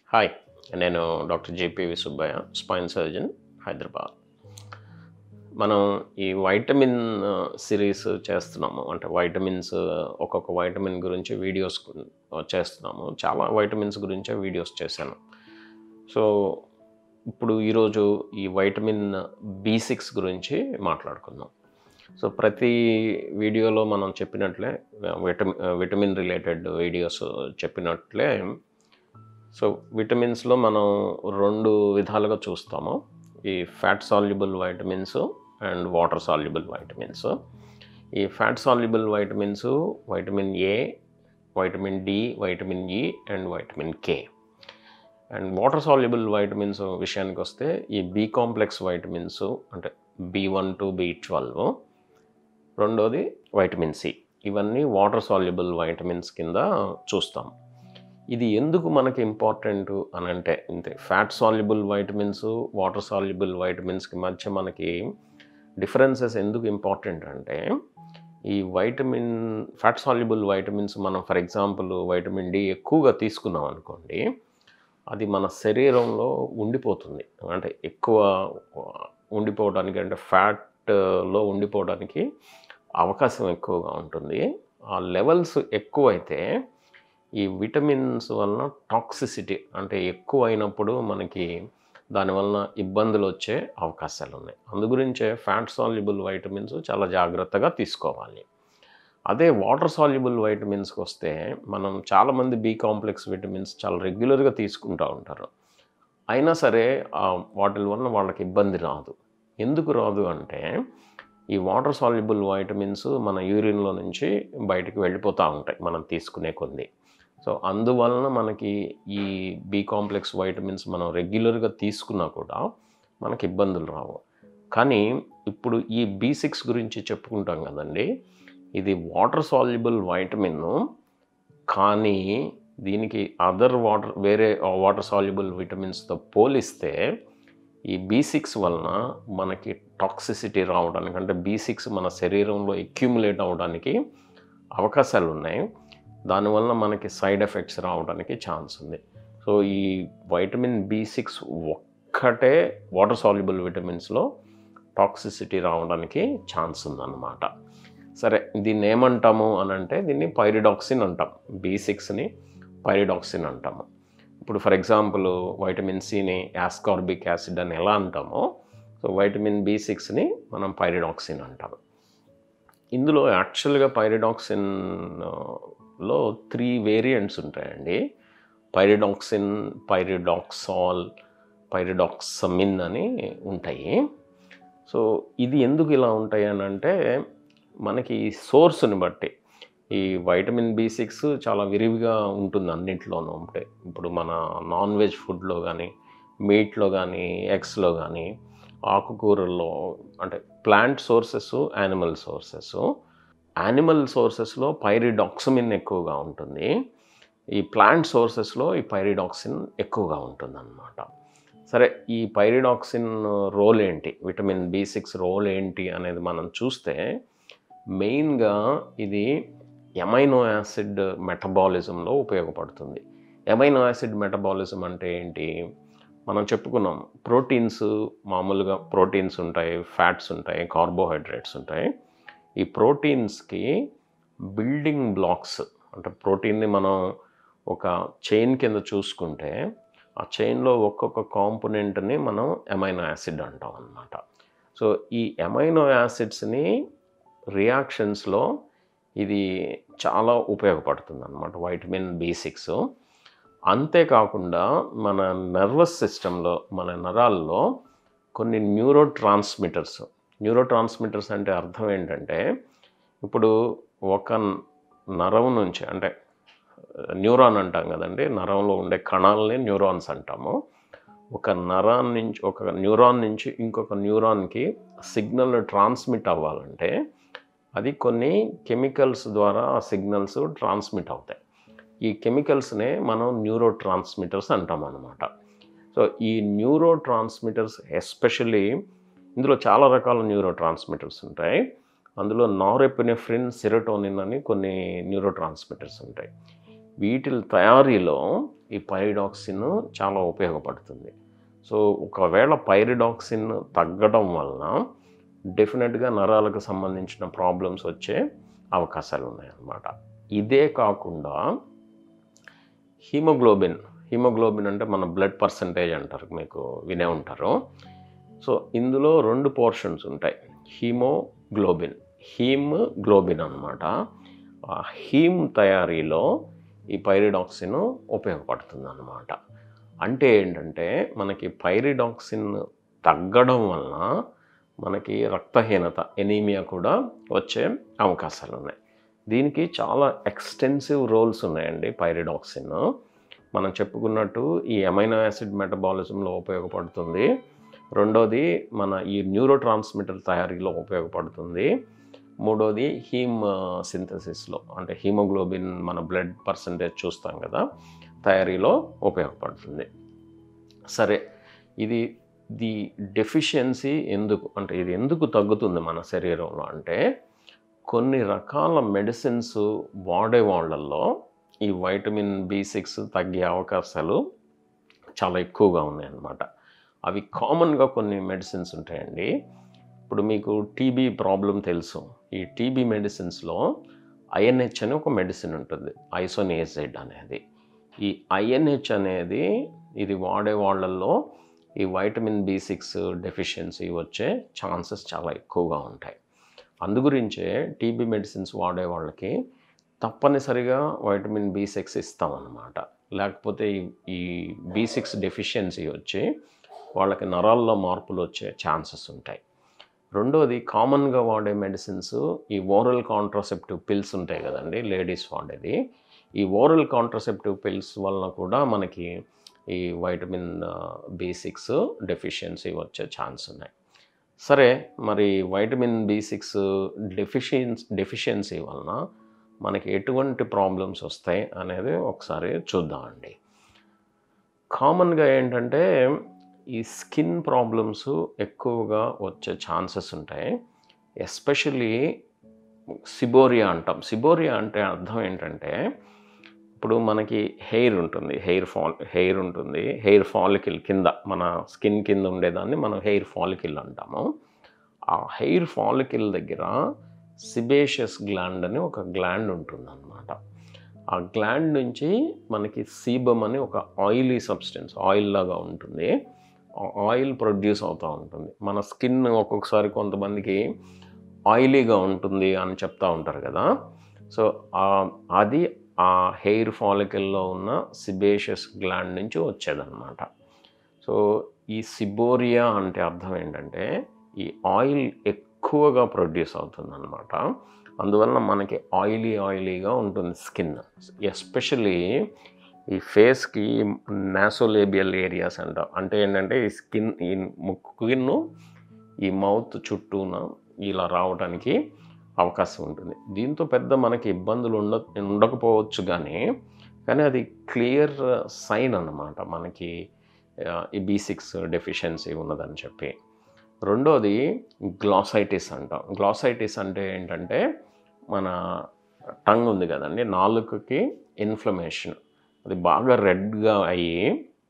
hi నేను doctor J P V Subbaiah spine surgeon Hyderabad మనం ఈ వైటమిన్ ఆ, సిరీస్ చేస్తున్నాము అంటే వైటమిన్స్ ఆ, ఒక్కొక్క వైటమిన్ గురించి వీడియోస్ గు- చేస్తున్నాము చాలా వైటమిన్స్ గురించే వీడియోస్ చేశాను సో ఇప్పుడు ఈరోజు ఈ వైటమిన్ బి సిక్స్ గురించి మాట్లాడుకుందాం సో ప్రతి వీడియోలో మనం చెప్పినట్లే విటమిన్ విటమిన్ రిలేటెడ్ వీడియోస్ చెప్పినట్లే సో విటమిన్స్లో మనం రెండు విధాలుగా చూస్తాము ఈ fat soluble vitamins and water soluble vitamins ఈ fat soluble vitamins vitamin A vitamin D vitamin E and vitamin K and water soluble vitamins విషయానికి వస్తే ఈ బి కాంప్లెక్స్ వైటమిన్స్ అంటే B one to B twelve రెండోది vitamin C ఇవన్నీ water soluble vitamins కింద చూస్తాం ఇది ఎందుకు మనకి ఇంపార్టెంట్ అని అంటే ఇంతే fat soluble vitamins water soluble వైటమిన్స్కి మధ్య మనకి డిఫరెన్సెస్ ఎందుకు ఇంపార్టెంట్ అంటే ఈ వైటమిన్ ఫ్యాట్ సాల్యుబుల్ వైటమిన్స్ మనం ఫర్ ఎగ్జాంపుల్ వైటమిన్ డి ఎక్కువగా తీసుకున్నాం అనుకోండి అది మన శరీరంలో ఉండిపోతుంది అంటే ఎక్కువ ఉండిపోవడానికి అంటే ఫ్యాట్లో ఉండిపోవడానికి అవకాశం ఎక్కువగా ఉంటుంది ఆ లెవెల్స్ ఎక్కువైతే ఈ విటమిన్స్ వలన టాక్సిసిటీ అంటే ఎక్కువ అయినప్పుడు మనకి దానివలన ఇబ్బందులు వచ్చే అవకాశాలు ఉన్నాయి అందుగురించే ఫ్యాట్ సాల్యుబుల్ వైటమిన్స్ చాలా జాగ్రత్తగా తీసుకోవాలి అదే వాటర్ సాల్యుబుల్ వైటమిన్స్కి వస్తే మనం చాలామంది బి కాంప్లెక్స్ విటమిన్స్ చాలా రెగ్యులర్గా తీసుకుంటూ ఉంటారు అయినా సరే ఆ వాటి వలన వాళ్ళకి ఇబ్బంది రాదు ఎందుకు రాదు అంటే ఈ వాటర్ సాల్యుబుల్ వైటమిన్స్ మన యూరిన్లో నుంచి బయటికి వెళ్ళిపోతూ ఉంటాయి మనం తీసుకునే కొంది సో అందువలన మనకి ఈ బి కాంప్లెక్స్ వైటమిన్స్ మనం రెగ్యులర్గా తీసుకున్నా కూడా మనకి ఇబ్బందులు రావు కానీ ఇప్పుడు ఈ బి సిక్స్ గురించి చెప్పుకుంటాం కదండి ఇది వాటర్ సాల్యుబుల్ వైటమిన్ కానీ దీనికి అదర్ వాటర్ వేరే వాటర్ సాల్యుబుల్ విటమిన్స్తో పోలిస్తే ఈ బి సిక్స్ వలన మనకి టాక్సిసిటీ రావడానికి అంటే బి సిక్స్ మన శరీరంలో ఎక్యుములేట్ అవ్వడానికి అవకాశాలు ఉన్నాయి దానివల్ల మనకి సైడ్ ఎఫెక్ట్స్ రావడానికి ఛాన్స్ ఉంది సో ఈ వైటమిన్ బి సిక్స్ ఒక్కటే వాటర్ సాల్యుబుల్ విటమిన్స్లో టాక్సిసిటీ రావడానికి ఛాన్స్ ఉందన్నమాట సరే దీన్ని ఏమంటాము అని అంటే దీన్ని పైరిడాక్సిన్ అంటాం బి సిక్స్ని పైరిడాక్సిన్ అంటాము ఇప్పుడు ఫర్ ఎగ్జాంపుల్ వైటమిన్ సిని యాస్కార్బిక్ యాసిడ్ అని ఎలా అంటామో సో వైటమిన్ బి సిక్స్ని మనం పైరిడాక్సిన్ అంటాం ఇందులో యాక్చువల్గా పైరిడాక్సిన్ లో త్రీ వేరియంట్స్ ఉంటాయండి పైరిడాక్సిన్ పైరిడాక్సాల్ పైరిడాక్సమిన్ అని ఉంటాయి సో ఇది ఎందుకు ఇలా ఉంటాయి అని అంటే మనకి సోర్స్ని బట్టి ఈ వైటమిన్ బి సిక్స్ చాలా విరివిగా ఉంటుంది అన్నింటిలోనూ ఉంటాయి ఇప్పుడు మన నాన్ వెజ్ ఫుడ్లో కానీ మీట్లో కానీ ఎగ్స్లో కానీ ఆకుకూరల్లో అంటే plant sources animal sources animal సోర్సెస్లో పైరిడాక్సమిన్ ఎక్కువగా ఉంటుంది ఈ ప్లాంట్ సోర్సెస్లో ఈ పైరిడాక్సిన్ ఎక్కువగా ఉంటుందన్నమాట సరే ఈ పైరిడాక్సిన్ రోల్ ఏంటి విటమిన్ బి సిక్స్ రోల్ ఏంటి అనేది మనం చూస్తే మెయిన్గా ఇది ఎమైనో యాసిడ్ మెటబాలిజంలో ఉపయోగపడుతుంది ఎమైనో యాసిడ్ మెటబాలిజం అంటే ఏంటి మనం చెప్పుకున్నాం ప్రోటీన్స్ మామూలుగా ప్రోటీన్స్ ఉంటాయి ఫ్యాట్స్ ఉంటాయి కార్బోహైడ్రేట్స్ ఉంటాయి ఈ ప్రోటీన్స్కి బిల్డింగ్ బ్లాక్స్ అంటే ప్రోటీన్ని మనం ఒక చైన్ కింద చూసుకుంటే ఆ చైన్లో ఒక్కొక్క కాంపోనెంట్ని మనం ఎమైనో యాసిడ్ అంటాం అన్నమాట సో ఈ ఎమైనో యాసిడ్స్ని రియాక్షన్స్లో ఇది చాలా ఉపయోగపడుతుంది అనమాట వైటమిన్ బి సిక్స్ అంతేకాకుండా మన నర్వస్ సిస్టంలో మన నరాల్లో కొన్ని న్యూరో ట్రాన్స్మిటర్స్ న్యూరో ట్రాన్స్మిటర్స్ అంటే అర్థం ఏంటంటే ఇప్పుడు ఒక నరం నుంచి అంటే న్యూరాన్ అంటాం కదండి నరంలో ఉండే కణాలని న్యూరాన్స్ అంటాము ఒక నరాన్ నుంచి ఒక న్యూరాన్ నుంచి ఇంకొక న్యూరాన్కి సిగ్నల్ ట్రాన్స్మిట్ అవ్వాలంటే అది కొన్ని కెమికల్స్ ద్వారా ఆ సిగ్నల్స్ ట్రాన్స్మిట్ అవుతాయి ఈ కెమికల్స్నే మనం న్యూరో ట్రాన్స్మిటర్స్ అంటాం అన్నమాట సో ఈ న్యూరో ట్రాన్స్మిటర్స్ ఎస్పెషల్లీ ఇందులో చాలా రకాల న్యూరో ట్రాన్స్మిటర్స్ ఉంటాయి అందులో నారెపినెఫ్రిన్ సిరటోనిన్ అని కొన్ని న్యూరో ట్రాన్స్మిటర్స్ ఉంటాయి వీటి తయారీలో ఈ పైరిడాక్సిన్ చాలా ఉపయోగపడుతుంది సో ఒకవేళ పైరిడాక్సిన్ తగ్గడం వలన డెఫినెట్గా నరాలకు సంబంధించిన ప్రాబ్లమ్స్ వచ్చే అవకాశాలు ఉన్నాయన్నమాట ఇదే కాకుండా హీమోగ్లోబిన్ హీమోగ్లోబిన్ అంటే మన బ్లడ్ పర్సంటేజ్ అంటారు మీకు వినే ఉంటారు సో ఇందులో రెండు పోర్షన్స్ ఉంటాయి హీమోగ్లోబిన్ హీమ్ గ్లోబిన్ అనమాట ఆ హీమ్ తయారీలో ఈ పైరిడాక్సిన్ ఉపయోగపడుతుంది అనమాట అంటే ఏంటంటే మనకి పైరిడాక్సిన్ తగ్గడం వలన మనకి రక్తహీనత ఎనీమియా కూడా వచ్చే అవకాశాలు ఉన్నాయి దీనికి చాలా ఎక్స్టెన్సివ్ రోల్స్ ఉన్నాయండి పైరిడాక్సిన్ మనం చెప్పుకున్నట్టు ఈ అమైనో యాసిడ్ మెటబాలిజంలో ఉపయోగపడుతుంది రెండోది మన ఈ న్యూరో ట్రాన్స్మిటర్ తయారీలో ఉపయోగపడుతుంది మూడోది హీమ్ సింథసిస్లో అంటే హీమోగ్లోబిన్ మన బ్లడ్ పర్సంటేజ్ చూస్తాం కదా తయారీలో ఉపయోగపడుతుంది సరే ఇది ది డెఫిషియన్సీ ఎందుకు అంటే ఇది ఎందుకు తగ్గుతుంది మన శరీరంలో అంటే కొన్ని రకాల మెడిసిన్స్ వాడే వాళ్ళల్లో ఈ వైటమిన్ బి సిక్స్ తగ్గే అవకాశాలు చాలా ఎక్కువగా ఉన్నాయన్నమాట అవి కామన్గా కొన్ని మెడిసిన్స్ ఉంటాయండి ఇప్పుడు మీకు టీబీ ప్రాబ్లం తెలుసు ఈ టీబీ మెడిసిన్స్లో ఐఎన్హెచ్ అని ఒక మెడిసిన్ ఉంటుంది ఐసోనియజైడ్ అనేది ఈ ఐఎన్హెచ్ అనేది ఇది వాడే వాళ్ళల్లో ఈ వైటమిన్ బి సిక్స్ డెఫిషియన్సీ వచ్చే ఛాన్సెస్ చాలా ఎక్కువగా ఉంటాయి అందుగురించే టీబీ మెడిసిన్స్ వాడే వాళ్ళకి తప్పనిసరిగా వైటమిన్ బి సిక్స్ ఇస్తామన్నమాట లేకపోతే ఈ- ఈ బి సిక్స్ డెఫిషియన్సీ వచ్చి వాళ్ళకి నరాల్లో మార్పులు వచ్చే ఛాన్సెస్ ఉంటాయి రెండోది కామన్గా వాడే మెడిసిన్స్ ఈ ఓరల్ కాంట్రాసెప్టివ్ పిల్స్ ఉంటాయి కదండి లేడీస్ వాడేది ఈ ఓరల్ కాంట్రాసెప్టివ్ పిల్స్ వలన కూడా మనకి ఈ వైటమిన్ బి సిక్స్ డెఫిషియన్సీ వచ్చే ఛాన్స్ ఉన్నాయి సరే మరి vitamin B six deficiency deficiency వలన మనకి ఎటువంటి ప్రాబ్లమ్స్ వస్తాయి అనేది ఒకసారి చూద్దామండి కామన్గా ఏంటంటే ఈ స్కిన్ ప్రాబ్లమ్స్ ఎక్కువగా వచ్చే ఛాన్సెస్ ఉంటాయి ఎస్పెషల్లీ సిబోరియా అంటాం సిబోరియా అంటే అర్థం ఏంటంటే ఇప్పుడు మనకి హెయిర్ ఉంటుంది హెయిర్ ఫాల్ హెయిర్ ఉంటుంది హెయిర్ ఫాలికిల్ కింద మన స్కిన్ కింద ఉండేదాన్ని మనం హెయిర్ ఫాలికిల్ అంటాము ఆ హెయిర్ ఫాలికిల్ దగ్గర సిబేషియస్ గ్లాండ్ అని ఒక గ్లాండ్ ఉంటుంది అనమాట ఆ గ్లాండ్ నుంచి మనకి సీబమ్ అని ఒక ఆయిలీ సబ్స్టెన్స్ ఆయిల్ లాగా ఉంటుంది ఆ ఆయిల్ ప్రొడ్యూస్ అవుతూ ఉంటుంది మన స్కిన్ ఒక్కొక్కసారి కొంతమందికి ఆయిలీగా ఉంటుంది అని చెప్తా ఉంటారు కదా సో ఆ- అది ఆ హెయిర్ ఫాలికల్లో ఉన్న సిబేషియస్ గ్లాండ్ నుంచి వచ్చేదన్నమాట సో ఈ సిబోరియా అంటే అర్థం ఏంటంటే ఈ ఆయిల్ ఎక్కువగా ప్రొడ్యూస్ అవుతుంది అనమాట అందువలన మనకి ఆయిలీ ఆయిలీగా ఉంటుంది స్కిన్ ఎస్పెషలీ ఈ ఫేస్కి నాసోలేబియల్ ఏరియాస్ అంట అంటే ఏంటంటే ఈ స్కిన్ ఈ ముక్కును ఈ మౌత్ చుట్టూన ఇలా రావడానికి అవకాశం ఉంటుంది దీంతో పెద్ద మనకి ఇబ్బందులు ఉండ ఉండకపోవచ్చు కానీ కానీ అది క్లియర్ సైన్ అన్నమాట మనకి ఆ, ఈ బీ సిక్స్ డెఫిషియన్సీ ఉన్నదని చెప్పి రెండోది గ్లాసైటిస్ అంటాం గ్లాసైటిస్ అంటే ఏంటంటే మన టంగ్ ఉంది కదండి నాలుకకి ఇన్ఫ్లమేషన్ అది బాగా రెడ్గా అయ్యి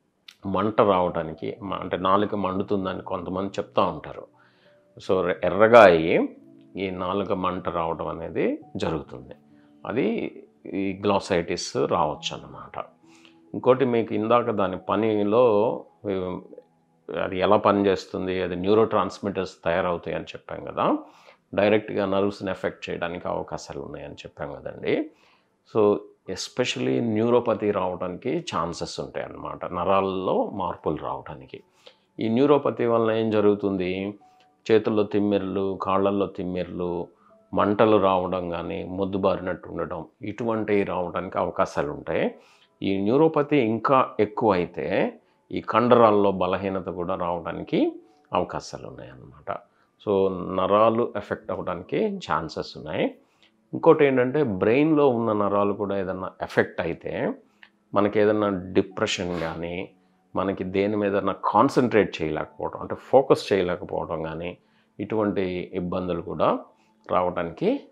మంట రావడానికి మ- అంటే నాలుక మండుతుందని కొంతమంది చెప్తా ఉంటారు సో రె- ఎర్రగా అయ్యి ఈ నాలుక మంట రావడం అనేది జరుగుతుంది అది ఈ గ్లాసైటిస్ రావచ్చు అన్నమాట ఇంకోటి మీకు ఇందాక దాని పనిలో ఉమ్, అది ఎలా పనిచేస్తుంది అది న్యూరో ట్రాన్స్మిటర్స్ తయారవుతాయి అని చెప్పాం కదా డైరెక్ట్గా నర్వ్స్ని ఎఫెక్ట్ చేయడానికి అవకాశాలు ఉన్నాయని చెప్పాం కదండి సో ఎస్పెషలీ న్యూరోపతి రావడానికి ఛాన్సెస్ ఉంటాయి అన్నమాట నరాల్లో మార్పులు రావడానికి ఈ న్యూరోపతి వలన ఏం జరుగుతుంది చేతుల్లో తిమ్మిర్లు కాళ్ళల్లో తిమ్మిర్లు మంటలు రావడం కానీ మొద్దుబారినట్టు ఉండడం ఇటువంటివి రావడానికి అవకాశాలు ఉంటాయి ఈ న్యూరోపతి ఇంకా ఎక్కువ అయితే ఈ కండరాల్లో బలహీనత కూడా రావడానికి అవకాశాలు ఉన్నాయి అన్నమాట సో నరాలు ఎఫెక్ట్ అవ్వడానికి ఛాన్సెస్ ఉన్నాయి ఇంకోటి ఏంటంటే బ్రెయిన్లో ఉన్న నరాలు కూడా ఏదన్నా ఎఫెక్ట్ అయితే మనకి ఏదన్నా డిప్రెషన్ కానీ మనకి దేని మీద కాన్సన్ట్రేట్ చేయలేకపోవడం అంటే ఫోకస్ చేయలేకపోవడం కానీ ఇటువంటి ఇబ్బందులు కూడా రావడానికి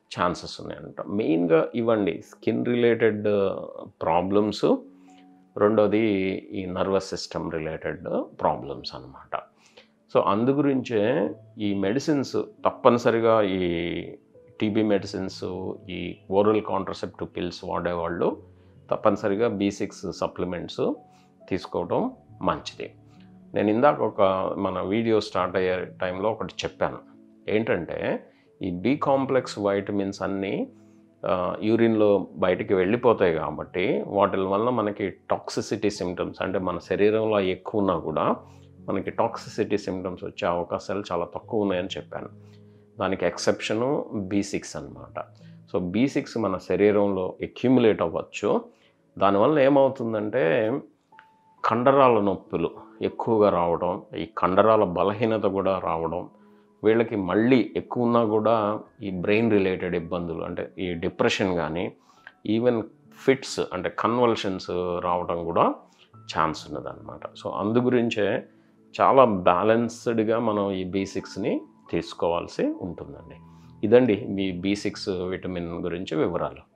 ఛాన్సెస్ ఉన్నాయంట మెయిన్గా ఇవ్వండి స్కిన్ రిలేటెడ్ ప్రాబ్లమ్స్ రెండోది ఈ నర్వస్ సిస్టమ్ రిలేటెడ్ ప్రాబ్లమ్స్ అన్నమాట సో అందు గురించే ఈ మెడిసిన్స్ తప్పనిసరిగా ఈ టీబీ మెడిసిన్స్ ఈ ఓరల్ కాంట్రసెప్టివ్ పిల్స్ వాడేవాళ్ళు తప్పనిసరిగా బీ సిక్స్ సప్లిమెంట్స్ తీసుకోవడం మంచిది నేను ఇందాక ఒక మన వీడియో స్టార్ట్ అయ్యే టైంలో ఒకటి చెప్పాను ఏంటంటే ఈ బి కాంప్లెక్స్ వైటమిన్స్ అన్నీ యూరిన్లో బయటికి వెళ్ళిపోతాయి కాబట్టి వాటి వల్ల మనకి టాక్సిసిటీ సిమ్టమ్స్ అంటే మన శరీరంలో ఎక్కువ ఉన్నా కూడా మనకి టాక్సిసిటీ సిమ్టమ్స్ వచ్చే అవకాశాలు చాలా తక్కువ ఉన్నాయని చెప్పాను దానికి ఎక్సెప్షను బీ సిక్స్ అనమాట సో బీ సిక్స్ మన శరీరంలో ఎక్యుములేట్ అవ్వచ్చు దానివల్ల ఏమవుతుందంటే కండరాల నొప్పులు ఎక్కువగా రావడం ఈ కండరాల బలహీనత కూడా రావడం వీళ్ళకి మళ్ళీ ఎక్కువ ఉన్నా కూడా ఈ బ్రెయిన్ రిలేటెడ్ ఇబ్బందులు అంటే ఈ డిప్రెషన్ కానీ ఈవెన్ ఫిట్స్ అంటే కన్వల్షన్స్ రావడం కూడా ఛాన్స్ ఉన్నదన్నమాట సో అందు గురించే చాలా బ్యాలెన్స్డ్గా మనం ఈ బీ సిక్స్ని తీసుకోవాల్సి ఉంటుందండి ఇదండి మీ బీ సిక్స్ విటమిన్ గురించి వివరాలు